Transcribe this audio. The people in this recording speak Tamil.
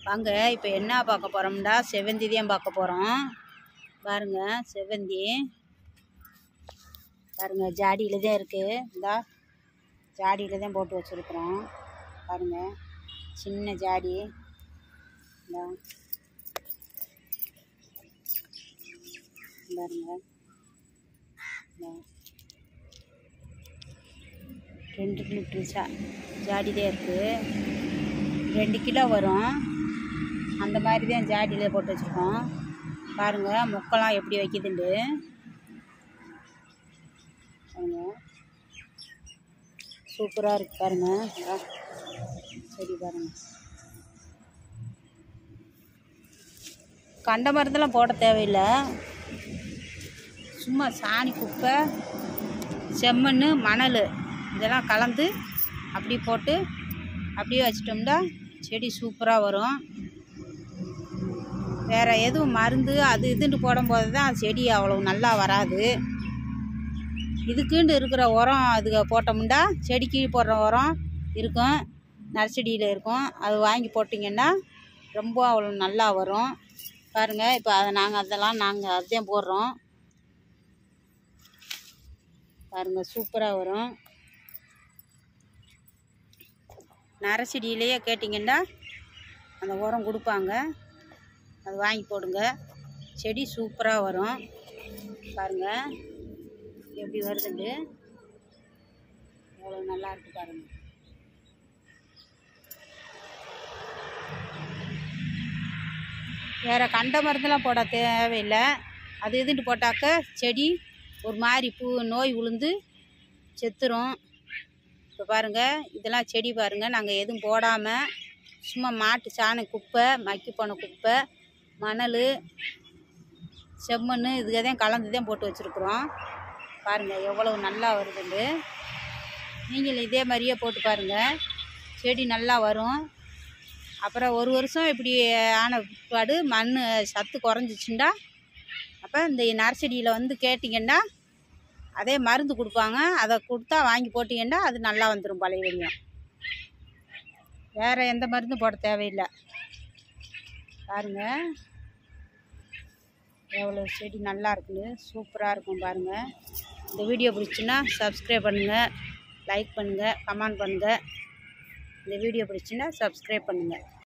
வாங்க இப்போ என்ன பார்க்க போகிறோம்டா செவ்வந்தி தான் பார்க்க போகிறோம் பாருங்க செவ்வந்தி பாருங்க ஜாடியில் தான் இருக்குது இந்தா ஜாடியில் தான் போட்டு வச்சுருக்குறோம் பாருங்க சின்ன ஜாடி இந்தா பாருங்க இந்தா. ரெண்டு லிட்டரு ஜா ஜாடியிலே இருக்குது ரெண்டு கிலோ வரும் அந்த மாதிரி தான் ஜாடியில் போட்டு வச்சுருக்கோம் பாருங்கள் முக்கெல்லாம் எப்படி வைக்குதுண்டு பாருங்க சூப்பராக இருக்கு பாருங்க இதா. சரி பாருங்க கண்ட மருந்தெல்லாம் போட தேவையில்லை சும்மா சாணி குப்பை செம்மண் மணல் இதெல்லாம் கலந்து அப்படி போட்டு அப்படியே வச்சிட்டோம்னா செடி சூப்பராக வரும் வேறு எதுவும் மருந்து அது இதுன்ட்டு போடும்போது தான் செடி அவ்வளோ நல்லா வராது இதுக்குன்ட்டு இருக்கிற உரம் அதுக்கு போட்டோம்னா செடிக்கு போடுற உரம் இருக்கும் நர்சரியில் இருக்கும் அது வாங்கி போட்டிங்கன்னா ரொம்ப அவ்வளோ நல்லா வரும் பாருங்கள் இப்போ அதை நாங்கள் அதெல்லாம் நாங்கள் அதையும் போடுறோம் பாருங்கள் சூப்பராக வரும் நரசெடியிலேயே கேட்டிங்கன்னா அந்த உரம் கொடுப்பாங்க அது வாங்கி போடுங்க செடி சூப்பராக வரும் பாருங்கள் எப்படி வருதுண்டு எவ்வளோ நல்லா இருக்கு பாருங்கள் வேறு கண்ட மருந்தெல்லாம் போட தேவையில்லை அது இதுன்ட்டு போட்டாக்க செடி ஒரு மாதிரி பூ நோய் உளுந்து செத்துரும் இப்போ பாருங்கள் இதெல்லாம் செடி பாருங்கள் நாங்கள் எதுவும் போடாமல் சும்மா மாட்டு சாண குப்பை மக்கி போன குப்பை மணல் செம்மண் இதுக்கு தான் கலந்து தான் போட்டு வச்சுருக்குறோம் பாருங்கள் எவ்வளவு நல்லா வருதுண்டு நீங்களும் இதே மாதிரியே போட்டு பாருங்கள் செடி நல்லா வரும் அப்புறம் ஒரு வருஷம் இப்படி ஆன பிற்பாடு மண் சத்து குறைஞ்சிச்சுண்டா அப்போ இந்த நர்சரியில் வந்து கேட்டிங்கன்னா அதே மருந்து கொடுப்பாங்க அதை கொடுத்தா வாங்கி போட்டிங்கன்னா அது நல்லா வந்துடும் பழைய வெறியும் வேறு எந்த மருந்தும் போட தேவையில்லை பாருங்கள் எவ்வளோ செடி நல்லா இருக்குன்னு சூப்பராக இருக்கும் பாருங்கள் இந்த வீடியோ பிடிச்சுன்னா சப்ஸ்கிரைப் பண்ணுங்கள் லைக் பண்ணுங்கள் கமெண்ட் பண்ணுங்கள் இந்த வீடியோ பிடிச்சுன்னா சப்ஸ்கிரைப் பண்ணுங்கள்